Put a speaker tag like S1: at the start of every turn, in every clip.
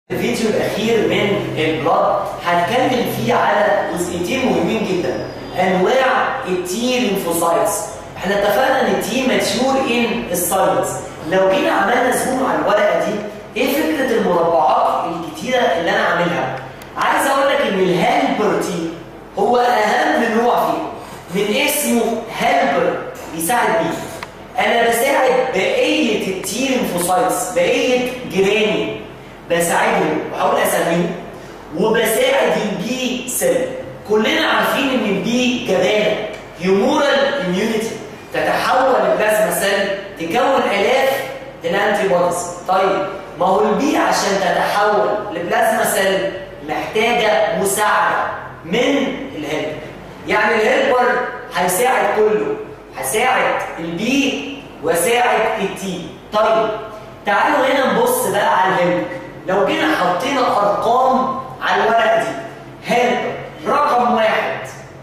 S1: الفيديو الاخير من البلاد هتكلم فيه على جزئيتين مهمين جدا انواع التي لينفوسايتس احنا اتفقنا ان التي ماتيور ان الساينس لو جينا عملنا زوم على الورقه دي ايه فكره المربعات الكتيره اللي انا عاملها عايز اقول لك ان الهيلبر تي هو اهم نوع فيه من اسمه هيلبر بيساعد بيه انا بساعد بقيه التي لينفوسايتس بقيه جيراني بساعدهم بحاول اسميهم وبساعد البي سيل كلنا عارفين ان البي جبانه هيومورال اميونيتي تتحول لبلازما سيل تكون الاف الانتي بوديز طيب ما هو البي عشان تتحول لبلازما سيل محتاجه مساعده من الهيلبر يعني الهيلبر هيساعد كله هساعد البي وساعد التي طيب تعالوا هنا نبص بقى على الهيلبر لو جينا حطينا ارقام على الورقه دي هيلبر رقم واحد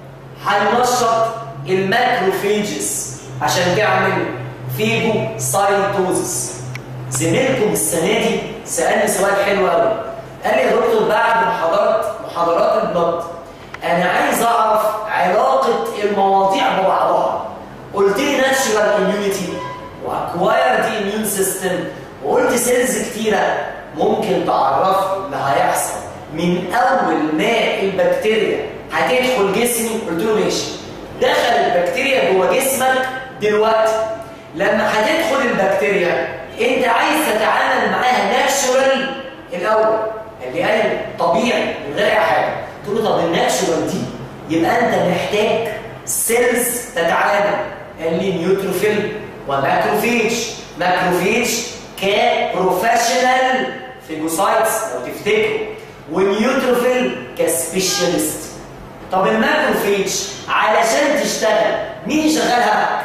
S1: هينشط الماكروفيجز عشان تعمل فيجو سايتوزس زميلكم السنه دي سالني سؤال حلو قوي قال لي يا دكتور بعد محاضرات محاضرات البلد انا عايز اعرف علاقه المواضيع ببعضها قلت لي ناتشورال اميونيتي واكوايرد اميون سيستم وقلت سيلز كتيره ممكن تعرفني اللي هيحصل من اول ما البكتيريا هتدخل جسمي قلت له ماشي دخل البكتيريا جوه جسمك دلوقتي لما هتدخل البكتيريا انت عايز تتعامل معاها ناتشورال الاول قال لي ايوه طبيعي من غير اي حاجه قلت له طب الناتشورال دي يبقى انت محتاج سيلز تتعامل قال لي نيوتروفيل وماكروفيج ماكروفيج كبروفيشنال فيجوسايتس لو تفتكروا ونيوتروفيل كسبيشاليست طب الماكروفيج علشان تشتغل مين يشغلها؟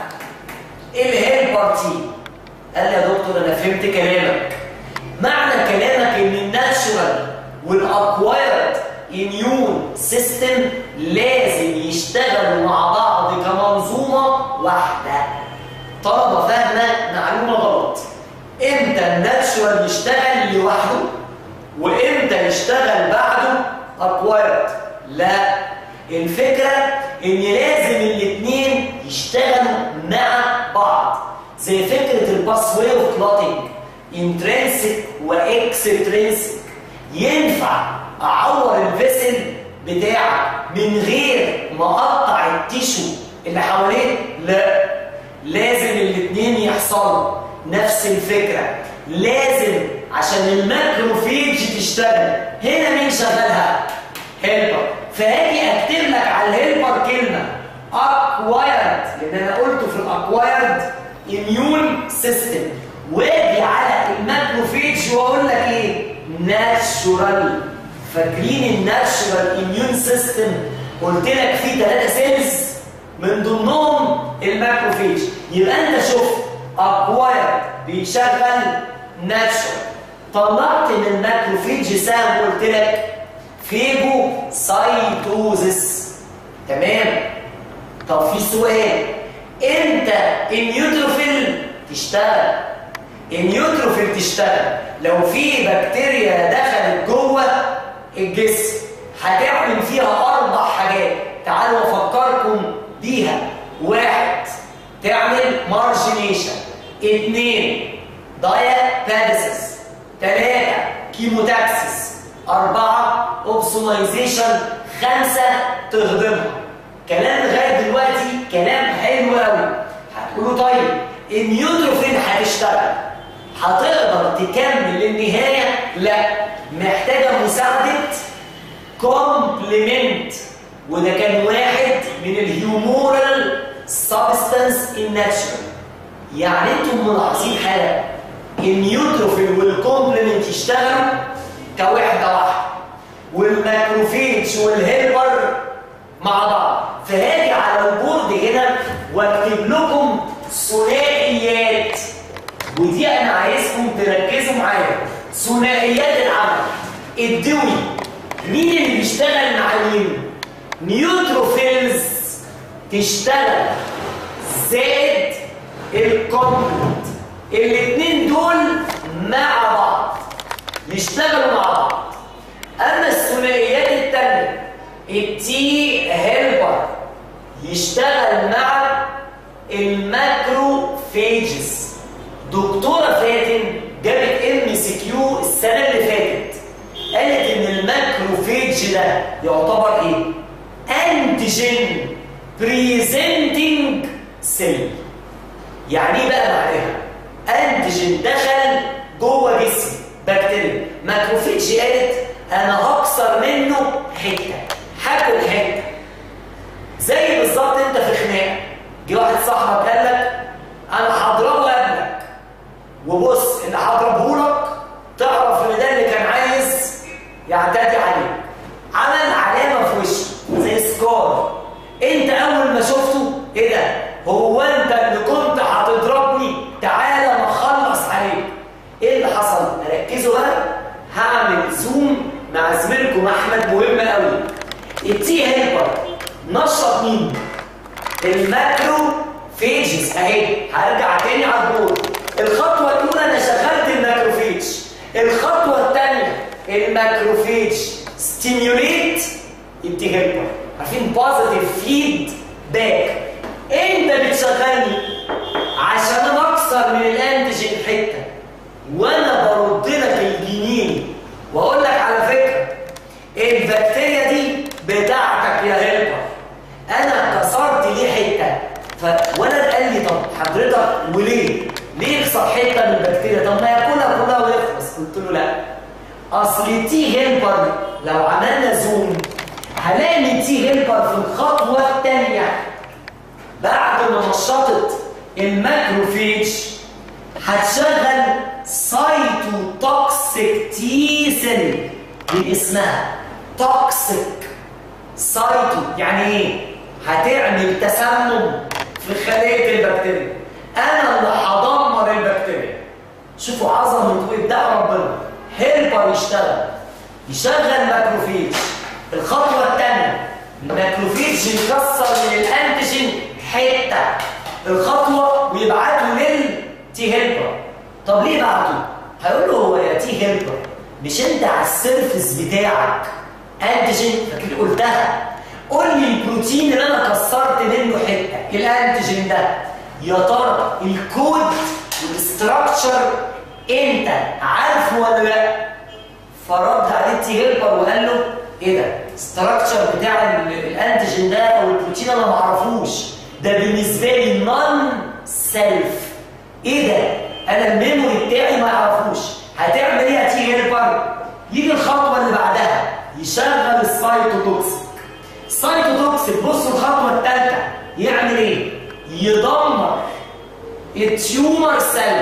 S1: الهيلبر تي قال لي يا دكتور انا فهمت كلامك معنى كلامك ان الناتشورال والاكوايرد اميون سيستم لازم يشتغلوا مع بعض كمنظومه واحده طالما فاهمه معلومه غلط امتى الناتشورال يشتغل لوحده وامتى يشتغل بعده اكوايرد لا الفكره ان لازم الاثنين يشتغلوا مع بعض زي فكره الباس واي اوف كلوتنج انترنسك واكسترنسك ينفع اعور الفيسل بتاعك من غير ما اقطع التيشو اللي حواليه لا لازم الاثنين يحصلوا نفس الفكره لازم عشان الماكروفيج تشتغل هنا مين شغالها هيلبر فهاجي اكتب لك على الهيلبر كلمه اكوايرد لان انا قلته في الاكوايرد اميون سيستم واجي على الماكروفيج واقول لك ايه ناتشورال فاكرين الناتشورال اميون سيستم قلت لك فيه ثلاثه سيلز من ضمنهم الماكروفيج يبقى انت شفت اكوايرد بيشغل ناتشورال طلعت من الماكروفيج سهم قلت لك فيجو سايتوزس تمام طب في سؤال امتى النيوتروفيل تشتغل النيوتروفيل تشتغل لو في بكتيريا دخلت جوه الجسم هتعمل فيها اربع حاجات تعالوا افكركم بيها واحد تعمل مارجينيشن اثنين داياباديسس ثلاثة كيموتاكسس أربعة أوبسونايزيشن خمسة تهضمها كلام لغاية دلوقتي كلام حلو قوي هتقولوا طيب النيوتروفيل هتشتغل هتقدر تكمل للنهاية؟ لا محتاجة مساعدة كومبلمنت وده كان واحد من الهيومورال سبستانس الناتشرال يعني انتم ملاحظين حاجه النيوتروفيل والكومبلمنت يشتغلوا كوحده واحده والماكروفيج والهيلبر مع بعض فهاجي على البورد هنا واكتب لكم ثنائيات ودي انا عايزكم تركزوا معايا ثنائيات العمل الدوي مين اللي بيشتغل مع مين؟ نيوتروفيلز تشتغل زائد الكومبلمنت الاثنين دول مع بعض يشتغلوا مع بعض التي هيلبر يشتغل مع الماكروفيجز دكتوره فاتن جابت ام سي كيو السنه اللي فاتت قالت ان الماكروفيج ده يعتبر ايه انتيجين بريزنتنج سيل يعني ايه بقى معناها انتيجين دخل جوه جسم بكتيريا ماكروفيج قالت انا هكسر منه حته هاكل حته زي بالظبط انت في خناقه جه واحد صاحبك قال لك انا هضربه ابنك وبص اللي هضربه لك تعرف ان ده اللي كان عايز يعتدي عليك عمل علامه في وشه زي سكار انت اول ما شفته ايه ده هو انت اللي كنت هتضربني تعالى ما اخلص عليك ايه اللي حصل ركزوا بقى هعمل زوم مع زميلكم احمد مهم قوي التي هيلبر نشط مين الماكرو فيجز اهي هرجع تاني على البورد الخطوه الاولى انا شغلت الماكروفيج الخطوه الثانيه الماكروفيج ستيميوليت التي هيلبر عارفين بوزيتيف فيد باك انت بتشغلني عشان انا اكسر من الانتيجين حته وانا برد لك الجنين واقول لك على فكره البكتيريا دي بتاعتك يا هيلبر انا كسرت ليه حته ف... وانا قال لي طب حضرتك وليه ليه يكسر حته من البكتيريا طب ما ياكلها كلها ويخلص قلت له لا اصل تي هيلبر لو عملنا زوم هلاقي ان تي هيلبر في الخطوه الثانيه بعد ما نشطت الماكروفيج هتشغل سايتوتوكسيك تي سيل من اسمها توكسيك سايتو يعني ايه هتعمل تسمم في خليه البكتيريا انا اللي هدمر البكتيريا شوفوا عظمه وابداع ربنا هيلبر يشتغل يشغل ماكروفيج الخطوه الثانيه الماكروفيج يكسر من الانتيجين حته الخطوه ويبعته للتي هيلبر طب ليه بعته هيقول له هو يا تي هيلبر مش انت على السيرفس بتاعك انتيجين فاكر قلتها قول لي البروتين اللي انا كسرت منه حته الانتيجين ده يا ترى الكود والاستراكشر انت عارفه ولا لا فرد عليه تي هيلبر وقال له ايه ده استراكشر بتاع الانتيجين ده او البروتين انا ما اعرفوش ده بالنسبه لي نون سيلف ايه ده انا الميموري بتاعي ما يعرفوش هتعمل ايه يا تي هيلبر يجي الخطوه اللي بعدها يشغل السايتوتوكسيك السايتوتوكسيك بصوا الخطوه الثالثه يعمل ايه يدمر التيومر سيل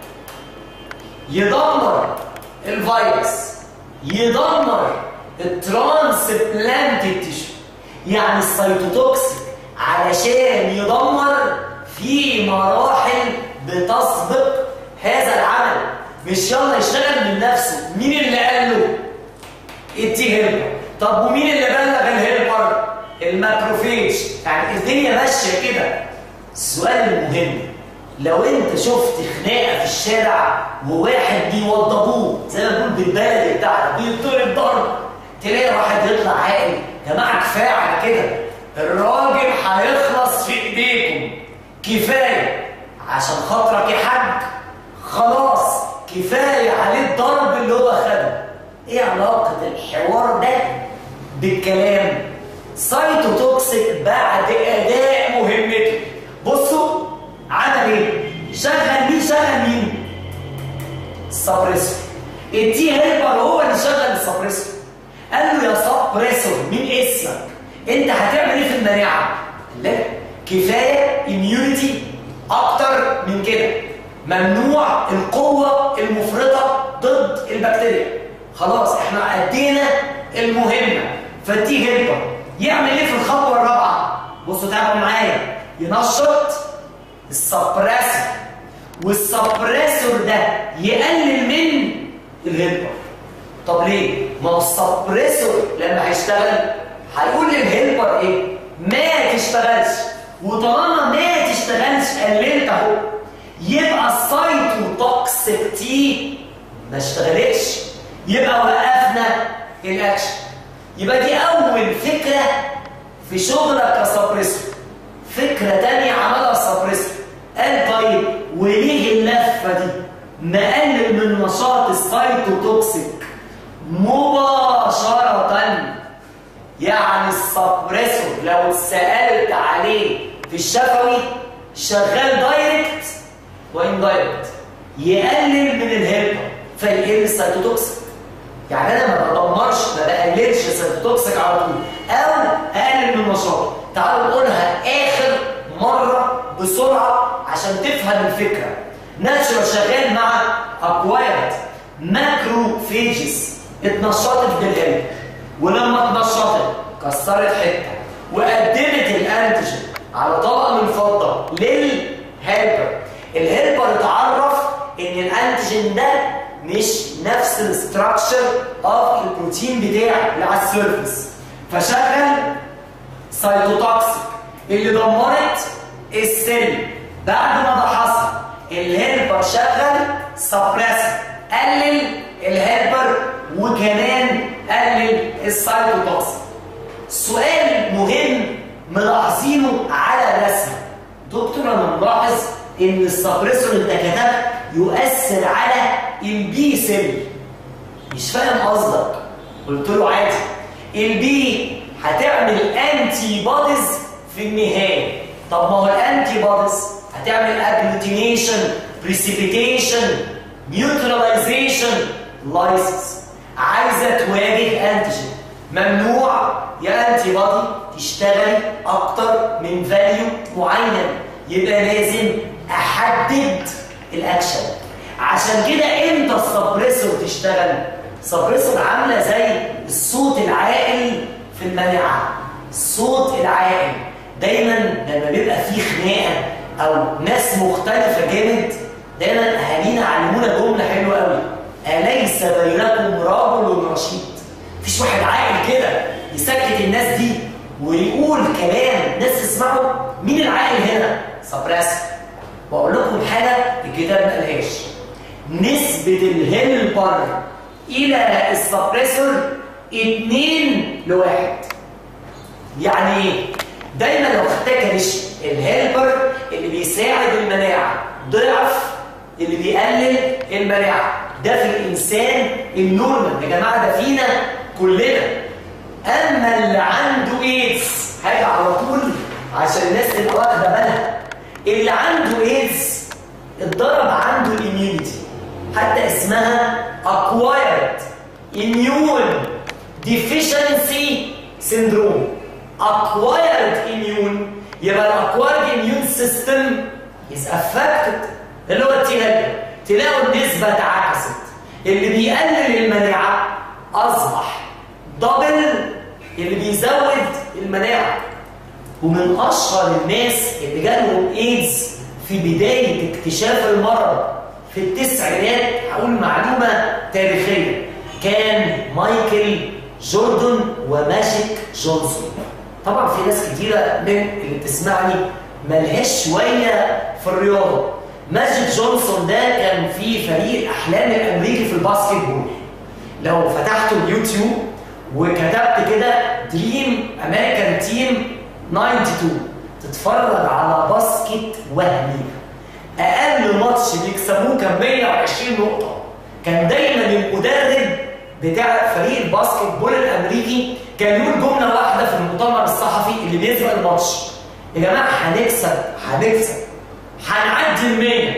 S1: يدمر الفيروس يدمر الترانسبلانتد تيشو يعني السيتوتوكسيك علشان يدمر في مراحل بتسبق هذا العمل مش يلا يشتغل من نفسه مين اللي قال له التي هيلبر طب ومين اللي بلغ الهيلبر الماكروفيج يعني الدنيا ماشيه كده السؤال المهم لو انت شفت خناقه في الشارع وواحد بيوضبوه زي ما بنقول بالبلدي بتاعنا بيضرب ضرب تلاقي واحد يطلع عاقل يا جماعه كفايه على كده الراجل هيخلص في ايديكم كفايه عشان خاطرك يا حاج خلاص كفايه عليه الضرب اللي هو خده ايه علاقه الحوار ده بالكلام سايتوتوكسيك بعد اداء مهمته بصوا عمل ايه شغل مين شغل مين السبريسور التي هيلبر هو اللي شغل السبريسور قال له يا سبريسور مين اسمك انت هتعمل ايه في المناعه لا كفايه اميونيتي اكتر من كده ممنوع القوه المفرطه ضد البكتيريا خلاص احنا ادينا المهمه فالتي هيلبر يعمل ايه في الخطوه الرابعه بصوا تابعوا معايا ينشط السبريسور والسبريسور ده يقلل من الهيلبر طب ليه ما هو السبريسور لما هيشتغل هيقول للهيلبر ايه ما تشتغلش وطالما ما تشتغلش قللت اهو يبقى السايتوتوكسيك تي ما اشتغلتش يبقى وقفنا الاكشن يبقى دي اول فكره في شغلك كسبريسور فكره تانية عملها السبريسور قال طيب وليه اللفه دي نقلل من نشاط السايتوتوكسيك مباشره يعني السبريسور لو اتسالت عليه في الشفوي شغال دايركت وان دايركت يقلل من الهيلبر فيقل السيتوتوكسيك يعني انا ما بدمرش ما بقللش السيتوتوكسيك على طول او اقلل من نشاطه تعالوا نقولها اخر مره بسرعه عشان تفهم الفكره ناتشورال شغال مع اكوايرد ماكرو فيجز اتنشطت بالهيلبر ولما اتنشطت كسرت حته وقدمت الانتيجين على طبقه من الفضه للهيلبر الهيلبر اتعرف ان الانتيجين ده مش نفس الاستراكشر اوف البروتين بتاعه اللي على السيرفيس فشغل سايتوتوكسيك اللي دمرت السيل بعد ما ده حصل الهيلبر شغل سبريسر قلل الهيلبر وكمان قلل السايتوتوكسيك سؤال مهم ملاحظينه على الرسمه دكتور انا ملاحظ ان السبريسور انت كتبت يؤثر على البي سيل مش فاهم قصدك قلت له عادي البي هتعمل انتي بوديز في النهايه طب ما هو الانتي بوديز هتعمل اجلوتينيشن بريسيبيتيشن نيوتراليزيشن لايسس عايزه تواجه انتيجين ممنوع يا انتي بودي تشتغل اكتر من فاليو معين يبقى لازم احدد الاكشن عشان كده امتى السبريسور تشتغل سبريسور عامله زي الصوت العاقل في المناعه الصوت العاقل دايما لما بيبقى فيه خناقه او ناس مختلفه جامد دايما اهالينا علمونا جمله حلوه قوي اليس بينكم رجل رشيد مفيش واحد عاقل كده يسكت الناس دي ويقول كلام ناس تسمعه مين العاقل هنا سبريسور واقول لكم حاجه الكتاب ما قالهاش نسبه الهيلبر الى السبريسور 2 لواحد يعني ايه دايما لو خدتها كليش الهيلبر اللي بيساعد المناعه ضعف اللي بيقلل المناعه ده في الانسان النورمال يا جماعه ده فينا كلنا اما اللي عنده ايدز حاجه على طول عشان الناس تبقى واخده بالها اللي عنده ايدز اتضرب عنده الاميونيتي حتى اسمها acquired immune deficiency syndrome acquired immune يبقى الاكوايرد immune system is affected اللي هو التي تلاقوا النسبة اتعكست اللي بيقلل المناعة أصبح دبل اللي بيزود المناعة ومن أشهر الناس اللي جالهم إيدز في بداية اكتشاف المرض في التسعينات هقول معلومة تاريخية كان مايكل جوردن وماجيك جونسون طبعا في ناس كتيرة من اللي بتسمعني ملهاش شوية في الرياضة ماجيك جونسون ده كان في فريق الأحلام الأمريكي في الباسكت بول لو فتحتوا اليوتيوب وكتبت كده دريم امريكان تيم 92 تتفرج على باسكت وهمي اقل ماتش بيكسبوه كان 120 نقطه كان دايما المدرب بتاع فريق الباسكت بول الامريكي كان يقول جمله واحده في المؤتمر الصحفي اللي بيسبق الماتش يا جماعه هنكسب هنكسب هنعدي ال 100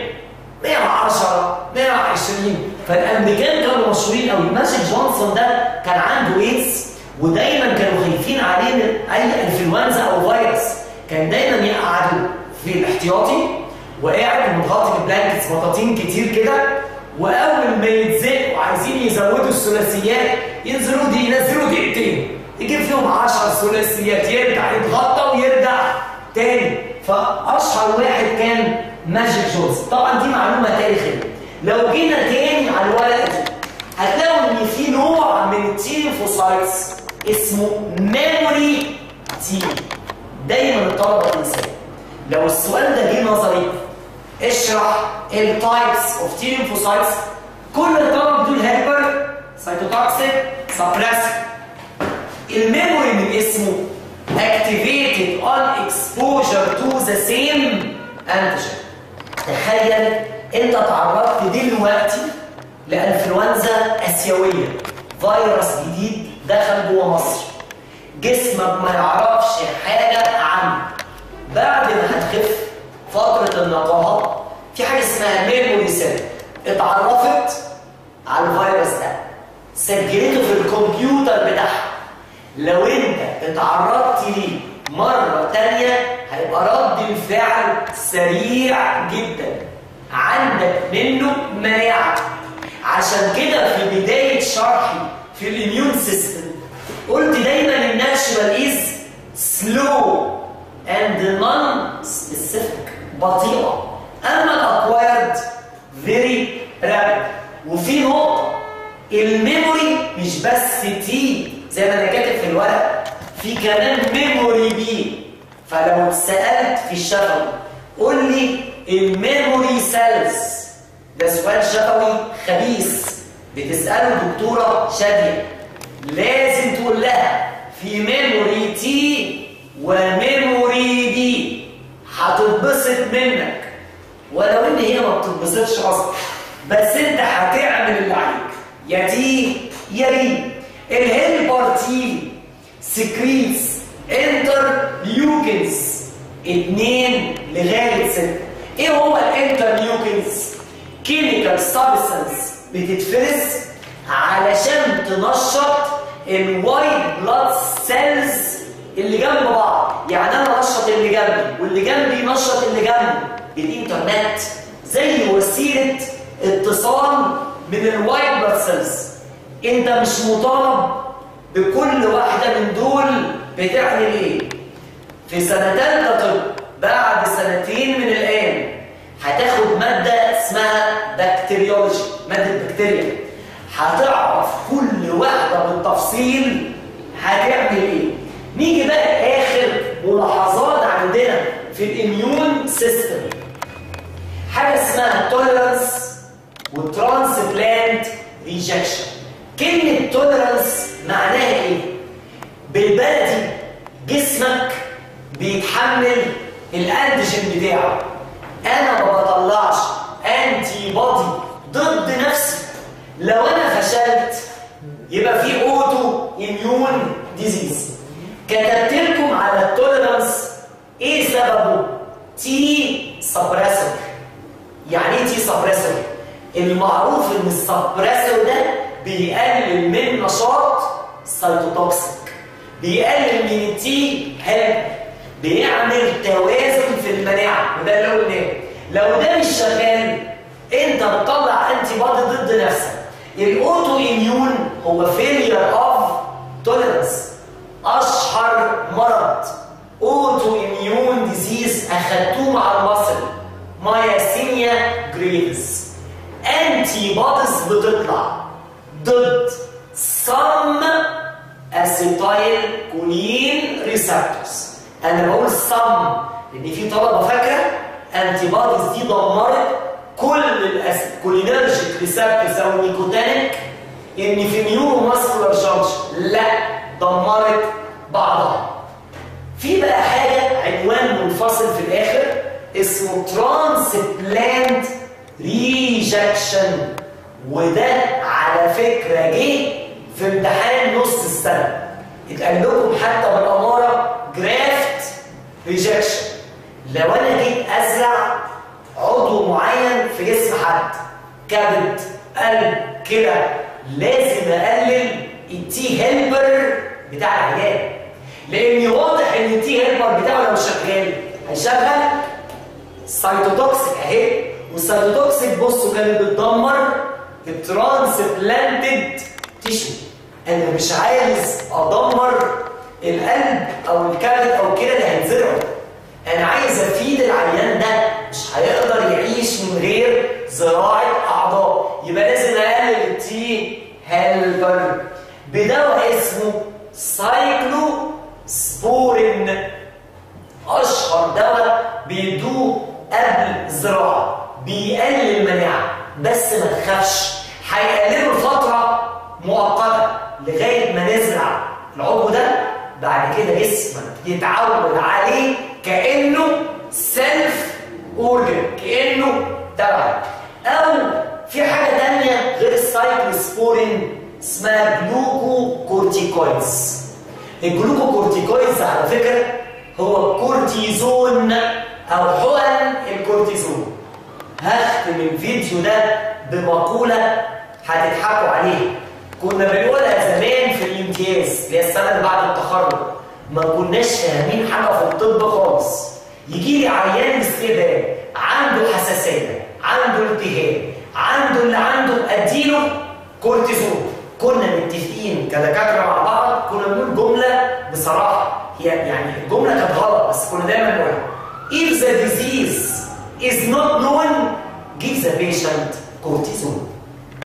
S1: 110 120 فالامريكان كانوا مشهورين قوي ماجيك جونسون ده كان عنده ايدز ودايما كانوا خايفين عليه من اي انفلونزا او فيروس كان دايما يقعدوا في الاحتياطي وقاعد متغطي ببلانكتس بطاطين كتير كده واول ما يتزق وعايزين يزودوا الثلاثيات ينزلوا دي ينزلوا دقيقتين يجيب فيهم 10 ثلاثيات يرجع يتغطى ويرجع تاني فاشهر واحد كان ماجيك جونز طبعا دي معلومه تاريخيه لو جينا تاني على الورقه دي هتلاقوا ان في نوع من التيليفوسايتس اسمه ميموري تي دايما الطلبه تنساه لو السؤال ده جه نظري اشرح التايبس اوف تي ليمفوسايتس كل الطلبه دول هيلبر سايتوتوكسيك سبريسر الميموري من اسمه activated on exposure to the same antigen تخيل انت تعرضت دلوقتي لانفلونزا اسيويه فيروس جديد دخل جوه مصر جسمك ما يعرفش حاجه عنه بعد ما هتخف فتره النقاهه في حاجه اسمها ميموري سيل اتعرفت على الفيروس ده سجلته في الكمبيوتر بتاعها لو انت اتعرضت ليه مرة تانية هيبقى رد الفعل سريع جدا عندك منه مناعة عشان كده في بداية شرحي في الاميون سيستم قلت دايما الناتشورال از سلو اند نون سبيسيفيك بطيئة اما الاكوايرد فيري رابيد وفي نقطة الميموري مش بس تي زي ما انا كاتب في الورق في كمان ميموري بي فلو اتسالت في الشفوي قول لي الميموري سيلز ده سؤال شفوي خبيث بتساله الدكتوره شاديه لازم تقول لها في ميموري تي وميموري دي هتتبسط منك ولو ان هي ما بتتبسطش اصلا بس انت هتعمل اللي عليك يا تي يا بي الهيلبر تي سكريتس انترليوكنز اتنين لغايه ستة ايه هو الانترليوكنز كيميكال سبستانس بتتفرز علشان تنشط الوايت بلاد سيلز اللي جنب بعض يعني انا نشط اللي جنبي واللي جنبي ينشط اللي جنبي بالانترنت زي وسيله اتصال من الوايت بلاد سيلز انت مش مطالب بكل واحدة من دول بتعمل ايه في سنة تالتة طب بعد سنتين من الآن هتاخد مادة اسمها بكتيريولوجي مادة بكتيريا هتعرف كل واحدة بالتفصيل هتعمل ايه نيجي بقى آخر ملاحظات عندنا في الاميون سيستم حاجة اسمها توليرانس وترانسبلانت ريجكشن كلمة توليرانس معناها ايه؟ بالبلدي جسمك بيتحمل الانتيجين بتاعه انا ما بطلعش انتي بودي ضد نفسي لو انا فشلت يبقى في اوتو اميون ديزيز كتبت لكم على التوليرانس ايه سببه؟ تي سبريسور يعني ايه تي سبريسور؟ المعروف ان السبريسور ده بيقلل من نشاط السيتوتوكسيك بيقلل من التي هيلب بيعمل توازن في المناعه وده اللي قلناه لو ده مش شغال انت بتطلع انتي بادي ضد نفسك الاوتو اميون هو فيلير اوف توليرنس اشهر مرض اوتو اميون ديزيز اخدتوه مع المصل ماياسينيا جريفز انتي بوديز بتطلع ضد some اسيتايل كولين ريسبتورز انا بقول some لان في طلبه فاكره انتي بوديز دي دمرت كل الكولينرجيك ريسبتورز او النيكوتينيك ان في نيورو ماسكولار جانكشن لا دمرت بعضها في بقى حاجه عنوان منفصل في الاخر اسمه ترانسبلانت ريجكشن وده على فكرة جه في امتحان نص السنة اتقال لكم حتى بالأمارة جرافت ريجكشن لو أنا جيت أزرع عضو معين في جسم حد كبد قلب كده لازم أقلل التي هيلبر بتاع العيان لأن واضح إن التي هيلبر بتاعه لو شغال هيشغل سايتوتوكسيك أهي والسايتوتوكسيك بصوا كانت بتدمر الترانسبلانتد تيشو انا مش عايز ادمر القلب او الكبد او كده اللي هيتزرعوا انا عايز افيد العيان ده مش هيقدر يعيش من غير زراعه اعضاء يبقى لازم اقلل التي هيلبر بدواء اسمه سايكلو سبورين اشهر دواء بيدوه قبل الزراعه بيقلل المناعه بس ما تخافش هيقللوا لفتره مؤقته لغايه ما نزرع العضو ده بعد كده جسمك يتعود عليه كانه سيلف اورجن كانه تبعك او في حاجه ثانيه غير السايكلوسبورين اسمها جلوكوكورتيكويدز الجلوكوكورتيكويدز على فكره هو كورتيزون او حقن الكورتيزون هختم الفيديو ده بمقوله هتضحكوا عليها كنا بنقولها زمان في الامتياز اللي هي السنه اللي بعد التخرج ما كناش فاهمين حاجه في الطب خالص يجي لي عيان استقبال عنده حساسيه عنده التهاب عنده اللي عنده اديله كورتيزون كنا متفقين كدكاتره مع بعض كنا بنقول جمله بصراحه هي يعني الجمله كانت غلط بس كنا دايما نقولها if the disease is not known give the patient cortisone